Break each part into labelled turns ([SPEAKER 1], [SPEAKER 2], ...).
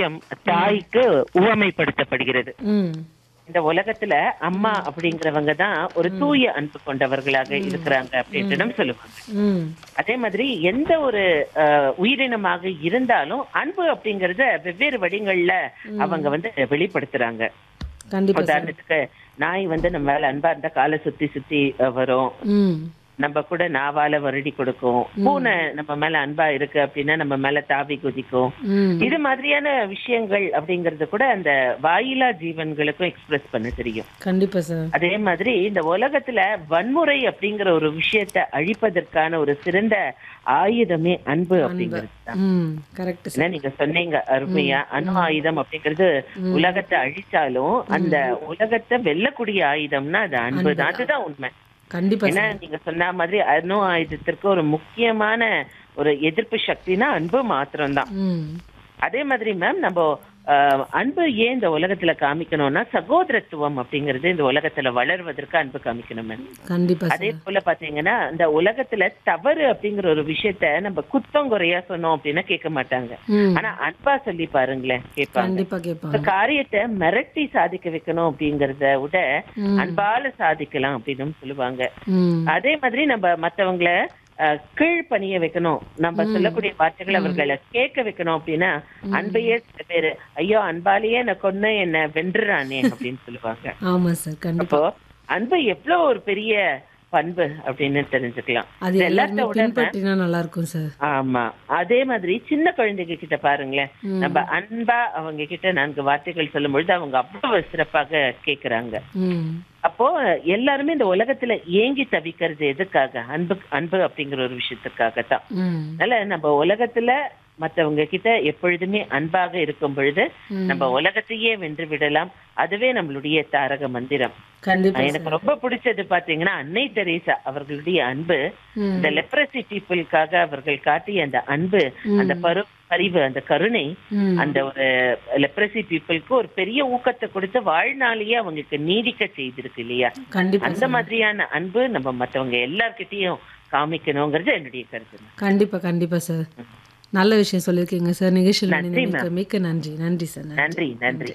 [SPEAKER 1] விஷயம் தாய்க்கு உவமைப்படுத்தப்படுகிறது
[SPEAKER 2] ம்
[SPEAKER 1] இந்த உலகத்துல அம்மா அப்படிங்கிறவங்க தான் ஒரு தூய அன்பு கொண்டவர்களாக இருக்கிறாங்க அப்படின்ட்டு நம்ம சொல்லுவாங்க
[SPEAKER 2] ம்
[SPEAKER 1] அதே மாதிரி எந்த ஒரு அஹ், உயிரினமாக இருந்தாலும் அன்பு அப்படிங்கறத வெவ்வேறு வடிகள்ல அவங்க வந்து வெளிப்படுத்துறாங்க
[SPEAKER 2] கண்டிப்பா சார்
[SPEAKER 1] உதாரணத்துக்கு நாய் வந்து நம்ம மேல அன்பா இருந்தா காலை சுத்தி சுத்தி அஹ், வரும்
[SPEAKER 2] ம்
[SPEAKER 1] நம்ம கூட நாவால வருடி கொடுக்கும் பூனை நம்ம மேல அன்பா இருக்கு அப்படின்னா நம்ம மேல தாவி குதிக்கும்
[SPEAKER 2] ம்
[SPEAKER 1] இது மாதிரியான விஷயங்கள் அப்படிங்கறது கூட அந்த வாயிலா ஜீவன்களுக்கும் எக்ஸ்பிரஸ் பண்ண தெரியும்
[SPEAKER 2] கண்டிப்பா சார்
[SPEAKER 1] அதே மாதிரி இந்த உலகத்துல வன்முறை அப்படிங்கிற ஒரு விஷயத்தை அழிப்பதற்கான ஒரு சிறந்த ஆயுதமே அன்பு அப்படிங்கிறது தான்
[SPEAKER 2] ம் கரெக்ட் சார்
[SPEAKER 1] ஏன்னா நீங்க சொன்னீங்க அருமையா அணு ஆயுதம் அப்படிங்கிறது உலகத்தை அழிச்சாலும் அந்த உலகத்தை வெல்லக்கூடிய ஆயுதம்னா அது அன்பு தான் அதுதான் உண்மை
[SPEAKER 2] கண்டிப்பா
[SPEAKER 1] ஏன்னா
[SPEAKER 2] சார்
[SPEAKER 1] நீங்க சொன்ன மாதிரி அணு ஆயுதத்திற்கு ஒரு முக்கியமான ஒரு எதிர்ப்பு சக்தினா அன்பு மாத்திரம்தான்
[SPEAKER 2] ம்
[SPEAKER 1] அதே மாதிரி மேம் நம்ம அஹ், அன்பு ஏன் இந்த உலகத்துல காமிக்கணும்னா சகோதரத்துவம் அப்படிங்கிறது இந்த உலகத்துல வளர்வதற்கு அன்பு காமிக்கணும் மேம்
[SPEAKER 2] கண்டிப்பா
[SPEAKER 1] அதே
[SPEAKER 2] சார்
[SPEAKER 1] போல பாத்தீங்கன்னா இந்த உலகத்துல தவறு அப்படிங்கிற ஒரு விஷயத்த நம்ம குத்தம் குறையா சொன்னோம் அப்படின்னா கேட்க மாட்டாங்க
[SPEAKER 2] ம்
[SPEAKER 1] ஆனா அன்பா சொல்லி பாருங்களேன் கேட்பாங்க
[SPEAKER 2] கண்டிப்பா
[SPEAKER 1] ஒரு
[SPEAKER 2] கேட்பாங்க
[SPEAKER 1] காரியத்தை மிரட்டி சாதிக்க வைக்கணும் அப்படிங்கறத விட
[SPEAKER 2] ம்.
[SPEAKER 1] அன்பால சாதிக்கலாம் அப்படின்னு சொல்லுவாங்க
[SPEAKER 2] ம்
[SPEAKER 1] அதே மாதிரி நம்ம மத்தவங்கள அஹ், கீழ் பணிய வைக்கணும் நம்ம சொல்லக்கூடிய வார்த்தைகள் அவர்களை கேட்க வைக்கணும் அப்படின்னா அன்பையே சில பேரு ஐயோ அன்பாலேயே என்ன கொன்னு என்ன வென்றுறானே அப்படின்னு சொல்லுவாங்க
[SPEAKER 2] ஆமா சார் கண்டிப்பா
[SPEAKER 1] அப்போ அன்பு எவ்வளவு ஒரு பெரிய பண்பு அப்படின்னு தெரிஞ்சுக்கலாம்
[SPEAKER 2] அது
[SPEAKER 1] இது
[SPEAKER 2] எல்லாருமே
[SPEAKER 1] எல்லாத்த விட
[SPEAKER 2] பின்பற்றினா நல்லா இருக்கும் சார்
[SPEAKER 1] ஆமா அதே மாதிரி சின்ன குழந்தைங்க கிட்ட பாருங்களேன் நம்ம அன்பா அவங்க கிட்ட நான்கு வார்த்தைகள் சொல்லும் பொழுது அவங்க அவ்வளவு சிறப்பாக கேக்குறாங்க
[SPEAKER 2] ம்
[SPEAKER 1] அப்போ எல்லாருமே இந்த உலகத்துல ஏங்கி தவிக்கிறது எதுக்காக அன்பு அன்பு அப்படிங்கிற ஒரு விஷயத்துக்காக தான்
[SPEAKER 2] ம்
[SPEAKER 1] அதனால நம்ம உலகத்துல மத்தவங்க கிட்ட எப்பொழுதுமே அன்பாக இருக்கும் பொழுது நம்ம உலகத்தையே வென்று விடலாம் அதுவே நம்மளுடைய தாரக மந்திரம்
[SPEAKER 2] கண்டிப்பா
[SPEAKER 1] எனக்கு ரொம்ப பிடிச்சது பாத்தீங்கன்னா அன்னை தெரேசா அவர்களுடைய அன்பு
[SPEAKER 2] ம்.
[SPEAKER 1] இந்த லெப்ரசி பீப்புளுக்காக அவர்கள் காட்டிய அந்த அன்பு அந்த பரு பரிவு அந்த கருணை
[SPEAKER 2] ம்
[SPEAKER 1] அந்த ஒரு லெப்ரசி பீப்புளுக்கு ஒரு பெரிய ஊக்கத்தை கொடுத்து வாழ்நாளையே அவங்களுக்கு நீடிக்க செய்திருக்கு இல்லையா
[SPEAKER 2] கண்டிப்பா
[SPEAKER 1] அந்த மாதிரியான அன்பு நம்ம மத்தவங்க எல்லார்கிட்டயும் காமிக்கணுங்கிறது என்னுடைய கருத்து
[SPEAKER 2] கண்டிப்பா கண்டிப்பா சார் நல்ல விஷயம் சொல்லியிருக்கீங்க சார் நிகழ்ச்சியில்
[SPEAKER 1] நன்றி,
[SPEAKER 2] இணைந்தமைக்கு மிக்க நன்றி நன்றி சார் நன்றி
[SPEAKER 1] நன்றி நன்றி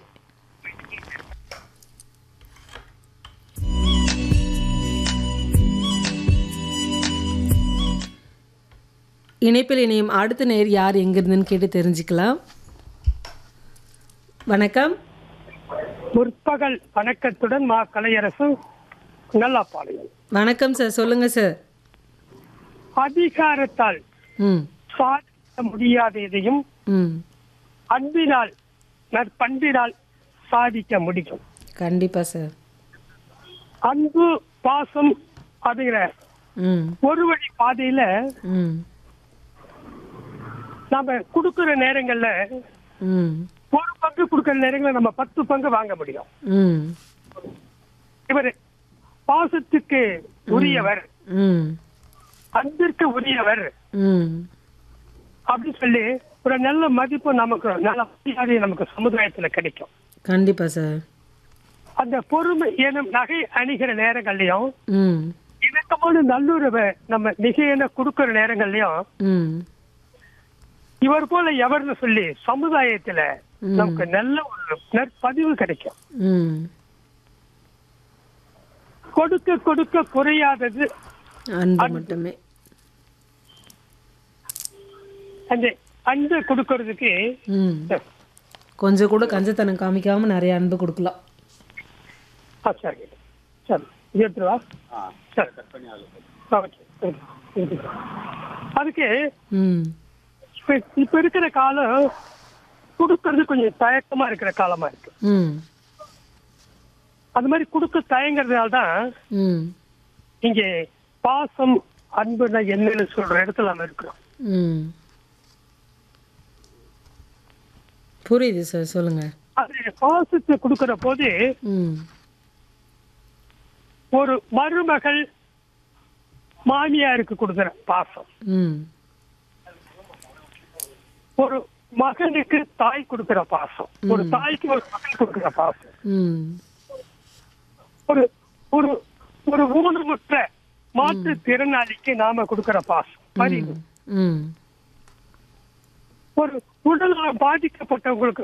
[SPEAKER 2] இணைப்பில் இணையும் அடுத்த நேர் யார் எங்கிருந்துன்னு கேட்டு தெரிஞ்சுக்கலாம் வணக்கம்
[SPEAKER 3] முற்பகல் வணக்கத்துடன் மா கலையரசு நல்லாப்பாளையம்
[SPEAKER 2] வணக்கம் சார் சொல்லுங்க சார்
[SPEAKER 3] அதிகாரத்தால்
[SPEAKER 2] ம்
[SPEAKER 3] சாதிக்க முடியாததையும்
[SPEAKER 2] ம்
[SPEAKER 3] அன்பினால் நற்பண்பினால் சாதிக்க முடியும்
[SPEAKER 2] கண்டிப்பா சார்
[SPEAKER 3] அன்பு பாசம் அப்படிங்கிற
[SPEAKER 2] ம்
[SPEAKER 3] ஒரு வழி பாதையில
[SPEAKER 2] ம்
[SPEAKER 3] நாம கொடுக்கிற நேரங்கள்ல
[SPEAKER 2] ம்
[SPEAKER 3] ஒரு பங்கு கொடுக்கிற நேரங்கள்ல நம்ம பத்து பங்கு வாங்க முடியும்
[SPEAKER 2] ம்
[SPEAKER 3] இவர் பாசத்துக்கு உரியவர்
[SPEAKER 2] ம்
[SPEAKER 3] அன்பிற்கு உரியவர்
[SPEAKER 2] ம்
[SPEAKER 3] அப்படின்னு சொல்லி ஒரு நல்ல மதிப்பு நமக்கு நல்ல மரியாதை நமக்கு சமுதாயத்துல கிடைக்கும்
[SPEAKER 2] கண்டிப்பா சார்
[SPEAKER 3] அந்த பொறுமை எனும் நகை அணிகிற நேரங்கள்லயும்
[SPEAKER 2] ம்
[SPEAKER 3] இணக்கமான நல்லுறவை நம்ம நிகையென கொடுக்கிற நேரங்கள்லயும்
[SPEAKER 2] ம்
[SPEAKER 3] இவர் போல எவர்னு சொல்லி சமுதாயத்துல நமக்கு நல்ல ஒரு நற்பதிவு கிடைக்கும்
[SPEAKER 2] ம்
[SPEAKER 3] கொடுக்க கொடுக்க குறையாதது
[SPEAKER 2] அன்பு மட்டுமே
[SPEAKER 3] அந்த அன்பை கொடுக்கறதுக்கு
[SPEAKER 2] ம் கொஞ்சம் கூட கஞ்சத்தனம் காமிக்காம நிறைய அன்பு கொடுக்கலாம்
[SPEAKER 3] ஆ, சரி சரி இது எடுத்துருவா சரி ஆ, ஓகே. சரி. அதுக்கு
[SPEAKER 2] ம்
[SPEAKER 3] இப்ப இப்ப இருக்கிற காலம் கொடுக்கறது கொஞ்சம் தயக்கமா இருக்கிற காலமா இருக்கு
[SPEAKER 2] ம்
[SPEAKER 3] அது மாதிரி கொடுக்க தயங்குறதுனால தான்
[SPEAKER 2] ம்
[SPEAKER 3] இங்க பாசம் அன்புனா என்னன்னு சொல்ற இடத்துல நம்ம இருக்கிறோம்
[SPEAKER 2] ம் புரியுது சார் சொல்லுங்க
[SPEAKER 3] அது பாசத்தை கொடுக்கிற போது
[SPEAKER 2] ம்
[SPEAKER 3] ஒரு மருமகள் மாமியாருக்கு கொடுக்கிற பாசம்
[SPEAKER 2] ம்
[SPEAKER 3] ஒரு மகனுக்கு தாய் கொடுக்கிற பாசம் ஒரு தாய்க்கு ஒரு மகன் கொடுக்கிற பாசம்
[SPEAKER 2] ம்
[SPEAKER 3] ஒரு ஒரு ஒரு ஊனமுற்ற மாற்றுத்திறனாளிக்கு நாம கொடுக்கிற பாசம் பரிவு
[SPEAKER 2] ம்
[SPEAKER 3] ஒரு உடல்நலம் பாதிக்கப்பட்டவங்களுக்கு